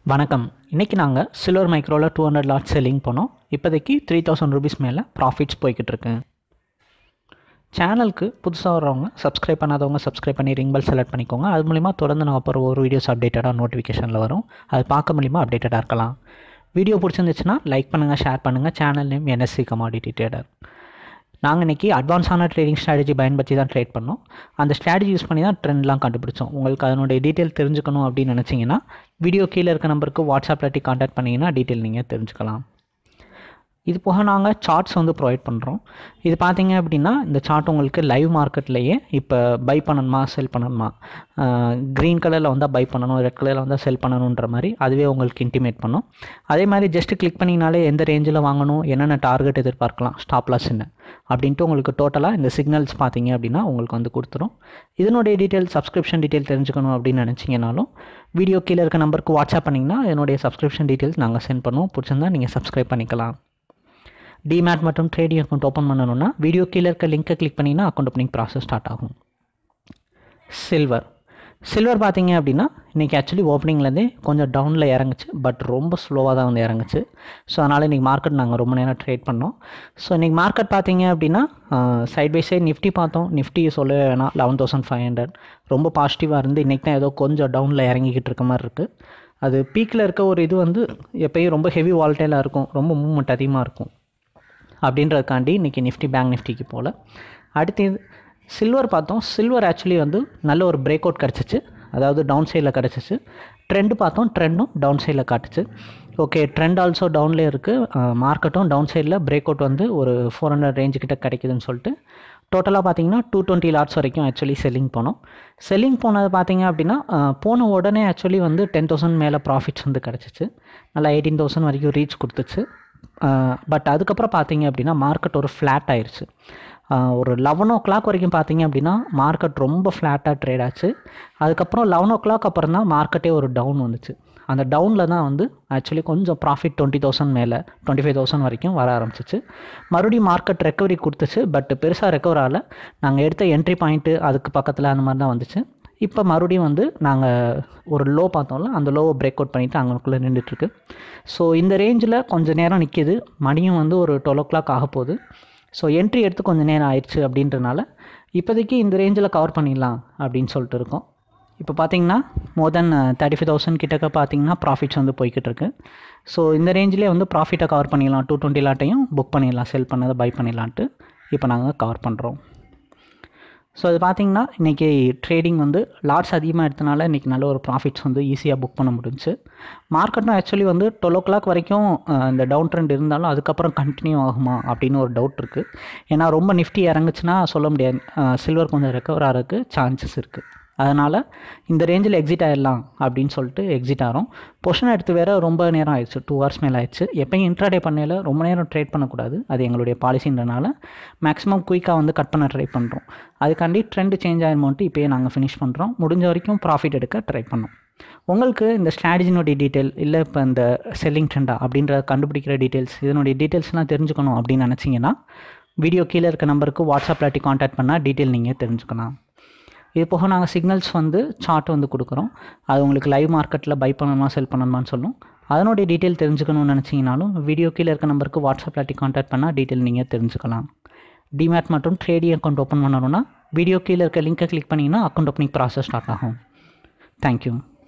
வணக்கம் இன்றைக்கி நாங்கள் சில்வர் மைக்ரோவில் டூ ஹண்ட்ரட் லாட் செல்லிங் போனோம் இப்போதைக்கு த்ரீ தௌசண்ட் ருபீஸ் மேலே ப்ராஃபிட்ஸ் போய்கிட்டு இருக்கு சேனலுக்கு புதுசாக வர்றவங்க சப்ஸ்கிரைப் பண்ணாதவங்க சப்ஸ்கிரைப் பண்ணி ரிங் பெல் செலக்ட் பண்ணிக்கோங்க அது மூலிமா தொடர்ந்து நாங்கள் அப்புறம் ஒரு வீடியோஸ் அப்டேட்டடாக நோட்டிஃபிகேஷனில் வரும் அது பார்க்க மூலிமா அப்டேட்டடாக இருக்கலாம் வீடியோ பிடிச்சிருந்துச்சுன்னா லைக் பண்ணுங்கள் ஷேர் பண்ணுங்கள் channel name NSE commodity trader நாங்கள் இன்றைக்கி அட்வான்ஸான ட்ரேடிங் ஸ்ட்ராட்டஜி பயன்படுத்தி தான் ட்ரேட் பண்ணோம் அந்த ஸ்ட்ராட்டஜி யூஸ் பண்ணி தான் ட்ரெண்ட்லாம் கண்டுபிடிச்சோம் உங்களுக்கு அதனுடைய டீட்டெயில் தெரிஞ்சுக்கணும் அப்படின்னு நினச்சிங்கன்னா வீடியோ கீழே இருக்க நம்பருக்கு வாட்ஸ்அப் இல்லாட்டி காண்டாக்ட் பண்ணிங்கன்னா டீட்டெயில் நீங்கள் தெரிஞ்சுக்கலாம் இது போக நாங்கள் சார்ட்ஸ் வந்து ப்ரொவைட் பண்ணுறோம் இது பார்த்தீங்க அப்படின்னா இந்த சார்ட் உங்களுக்கு லைவ் மார்க்கெட்லேயே இப்போ பை பண்ணணுமா செல் பண்ணணுமா க்ரீன் கலரில் வந்தால் பை பண்ணணும் ரெட் கலரில் வந்தால் செல் பண்ணணுன்ற மாதிரி அதுவே உங்களுக்கு இன்டிமேட் பண்ணும் அதே மாதிரி ஜஸ்ட் கிளிக் பண்ணிங்கனாலே எந்த ரேஞ்சில் வாங்கணும் என்னென்ன டார்கெட் எதிர்பார்க்கலாம் ஸ்டாப் லாஸ் என்ன அப்படின்ட்டு உங்களுக்கு டோட்டலாக இந்த சிக்னல்ஸ் பார்த்தீங்க அப்படின்னா உங்களுக்கு வந்து கொடுத்துரும் இதனுடைய டீட்டெயில் சப்ஸ்கிரிப்ஷன் டீட்டெயில் தெரிஞ்சுக்கணும் அப்படின்னு நினச்சிங்கனாலும் வீடியோ கீழே இருக்க நம்பருக்கு வாட்ஸ்அப் பண்ணிங்கன்னா என்னுடைய சப்ஸ்கிரிப்ஷன் டீட்டெயில்ஸ் நாங்கள் சென்ட் பண்ணுவோம் பிடிச்சிருந்தா நீங்கள் சப்ஸ்கிரைப் பண்ணிக்கலாம் டிமேட் மற்றும் ட்ரேடிங் அக்கௌண்ட் ஓப்பன் பண்ணணும்னா வீடியோ கீழே இருக்க லிங்க்கை கிளிக் பண்ணிங்கன்னா அக்கௌண்ட் ஓப்பனிங் ப்ராசஸ் ஸ்டார்ட் ஆகும் சில்வர் சில்வர் பார்த்தீங்க அப்படின்னா இன்றைக்கி ஆக்சுவலி ஓப்பனிங்லேருந்தே கொஞ்சம் டவுனில் இறங்குச்சு பட் ரொம்ப ஸ்லோவாக தான் வந்து இறங்குச்சு ஸோ அதனால் இன்றைக்கி மார்க்கெட் நாங்கள் ரொம்ப நேரம் ட்ரேட் பண்ணோம் ஸோ இன்றைக்கி மார்க்கெட் பார்த்தீங்க அப்படின்னா சைட் பை சைட் நிஃப்டி பார்த்தோம் நிஃப்டி சொல்லவே வேணாம் லெவன் தௌசண்ட் ஃபைவ் ஹண்ட்ரட் ரொம்ப பாசிட்டிவாக இருந்து இன்றைக்கி தான் ஏதோ கொஞ்சம் டவுனில் இறங்கிக்கிட்டு இருக்க மாதிரி இருக்குது அது பீக்கில் இருக்க ஒரு இது வந்து எப்பயும் ரொம்ப ஹெவி வால்டைலாக இருக்கும் ரொம்ப மூவ்மெண்ட் அதிகமாக இருக்கும் அப்படின்றதுக்காண்டி இன்றைக்கி நிஃப்டி பேங்க் நிஃப்டிக்கு போகல அடுத்து சில்வர் பார்த்தோம் சில்வர் ஆக்சுவலி வந்து நல்ல ஒரு பிரேக் அவுட் கிடச்சிச்சு அதாவது டவுன் சைடில் கிடச்சிச்சு ட்ரெண்டு பார்த்தோம் ட்ரெண்டும் டவுன் சைடில் காட்டுச்சு ஓகே ட்ரெண்ட் ஆல்சோ டவுன்லேயே இருக்குது மார்க்கெட்டும் டவுன் சைடில் பிரேக் அவுட் வந்து ஒரு ஃபோர் ஹண்ட்ரட் ரேஞ்சு கிட்ட கிடைக்குதுன்னு சொல்லிட்டு டோட்டலாக பார்த்தீங்கன்னா டூ டுவெண்ட்டி லாட்ஸ் வரைக்கும் ஆக்சுவலி செல்லிங் போனோம் செல்லிங் போனது பார்த்தீங்க அப்படின்னா போன உடனே ஆக்சுவலி வந்து டென் தௌசண்ட் மேலே ப்ராஃபிட்ஸ் வந்து கிடச்சிச்சு நல்லா எயிட்டீன் தௌசண்ட் வரைக்கும் ரீச் கொடுத்துச்சு பட் அதுக்கப்புறம் பார்த்தீங்க அப்படின்னா மார்க்கெட் ஒரு ஃப்ளாட் ஆயிடுச்சு ஒரு லெவன் ஓ கிளாக் வரைக்கும் பார்த்தீங்க அப்படின்னா மார்க்கெட் ரொம்ப ஃப்ளாட்டாக ட்ரேட் ஆச்சு அதுக்கப்புறம் லெவன் ஓ கிளாக் அப்புறம் தான் மார்க்கெட்டே ஒரு டவுன் வந்துச்சு அந்த டவுனில் தான் வந்து ஆக்சுவலி கொஞ்சம் ப்ராஃபிட் டுவெண்ட்டி தௌசண்ட் மேலே டுவெண்ட்டி ஃபைவ் தௌசண்ட் வரைக்கும் வர ஆரம்பிச்சிச்சு மறுபடியும் மார்க்கெட் ரெக்கவரி கொடுத்துச்சு பட் பெருசாக ரெக்கவர் ஆகலை நாங்கள் எடுத்த என்ட்ரி பாயிண்ட்டு அதுக்கு பக்கத்தில் அந்த மாதிரி தான் வந்துச்சு இப்போ மறுபடியும் வந்து நாங்கள் ஒரு லோ பார்த்தோம்ல அந்த லோவை பிரேக் அவுட் பண்ணிவிட்டு அங்கனுக்குள்ளே நின்றுட்டுருக்கு ஸோ இந்த ரேஞ்சில் கொஞ்சம் நேரம் நிற்கிது மணியும் வந்து ஒரு டுவெல் ஓ கிளாக் ஆக போகுது ஸோ என்ட்ரி எடுத்து கொஞ்சம் நேரம் ஆயிடுச்சு அப்படின்றனால இப்போதைக்கு இந்த ரேஞ்சில் கவர் பண்ணிடலாம் அப்படின்னு சொல்லிட்டு இருக்கோம் இப்போ பார்த்தீங்கன்னா more than thirty five thousand கிட்டக்க பார்த்தீங்கன்னா ப்ராஃபிட்ஸ் வந்து போய்கிட்டு இருக்கு ஸோ இந்த ரேஞ்சிலே வந்து ப்ராஃபிட்டை கவர் பண்ணிடலாம் டூ டுவெண்ட்டி லாட்டையும் புக் பண்ணிடலாம் செல் பண்ணதை பை பண்ணிடலான்ட்டு இப்போ நாங்கள் கவர் பண்ணுறோம் ஸோ அது பார்த்தீங்கன்னா இன்றைக்கி ட்ரேடிங் வந்து லாட்ஸ் அதிகமாக எடுத்தனால இன்றைக்கி நல்ல ஒரு ப்ராஃபிட்ஸ் வந்து ஈஸியாக புக் பண்ண முடிஞ்சு மார்க்கெட்டும் ஆக்சுவலி வந்து டுவெல் ஓ கிளாக் வரைக்கும் இந்த டவுன் ட்ரெண்ட் இருந்தாலும் அதுக்கப்புறம் கண்டினியூ ஆகுமா அப்படின்னு ஒரு டவுட் இருக்குது ஏன்னா ரொம்ப நிஃப்டி இறங்குச்சுன்னா சொல்ல முடியாது சில்வர் கொஞ்சம் ரெக்கவர் ஆகிறதுக்கு சான்சஸ் இருக்குது அதனால் இந்த ரேஞ்சில் எக்ஸிட் ஆகிடலாம் அப்படின்னு சொல்லிட்டு எக்ஸிட் ஆகிறோம் பொஷன் எடுத்து வேறு ரொம்ப நேரம் ஆயிடுச்சு டூ ஹவர்ஸ் மேலே ஆயிடுச்சு எப்பயும் இன்ட்ராடே பண்ணையில் ரொம்ப நேரம் ட்ரேட் பண்ணக்கூடாது அது எங்களுடைய பாலிசின்றனால மேக்ஸிமம் குயிக்காக வந்து கட் பண்ண ட்ரை பண்ணுறோம் அதுக்காண்டி ட்ரெண்டு சேஞ்ச் ஆயிருமோன்ட்டு இப்போயே நாங்கள் ஃபினிஷ் பண்ணுறோம் முடிஞ்ச வரைக்கும் ப்ராஃபிட் எடுக்க ட்ரை பண்ணோம் உங்களுக்கு இந்த ஸ்ட்ராட்டஜினுடைய டீட்டெயில் இல்லை இப்போ இந்த செல்லிங் ட்ரெண்டா அப்படின்ற கண்டுபிடிக்கிற டீட்டெயில்ஸ் இதனுடைய டீட்டெயில்ஸ்லாம் தெரிஞ்சுக்கணும் அப்படின்னு நினச்சிங்கன்னா வீடியோ கீழே இருக்க நம்பருக்கு வாட்ஸ்அப் இல்லாட்டி காண்டாக்ட் பண்ணால் டீட்டெயில் நீங்கள் தெரிஞ்சுக்கலாம் இது போக நாங்கள் சிக்னல்ஸ் வந்து சார்ட் வந்து கொடுக்குறோம் அது உங்களுக்கு லைவ் மார்க்கெட்டில் பை பண்ணணுமா செல் பண்ணணுமான்னு சொல்லும் அதனுடைய டீட்டெயில் தெரிஞ்சுக்கணும்னு நினச்சிங்கனாலும் வீடியோ கீழே இருக்க நம்பருக்கு வாட்ஸ்அப் இல்லாட்டி காண்டாக்ட் பண்ணால் டீட்டெயில் நீங்கள் தெரிஞ்சுக்கலாம் டிமேட் மற்றும் ட்ரேடிங் அக்கௌண்ட் ஓப்பன் பண்ணணும்னா வீடியோ கீழே இருக்க லிங்க்கை கிளிக் பண்ணிங்கன்னா அக்கௌண்ட் ஓப்பனிங் ப்ராசஸ் ஸ்டார்ட் ஆகும் தேங்க்யூ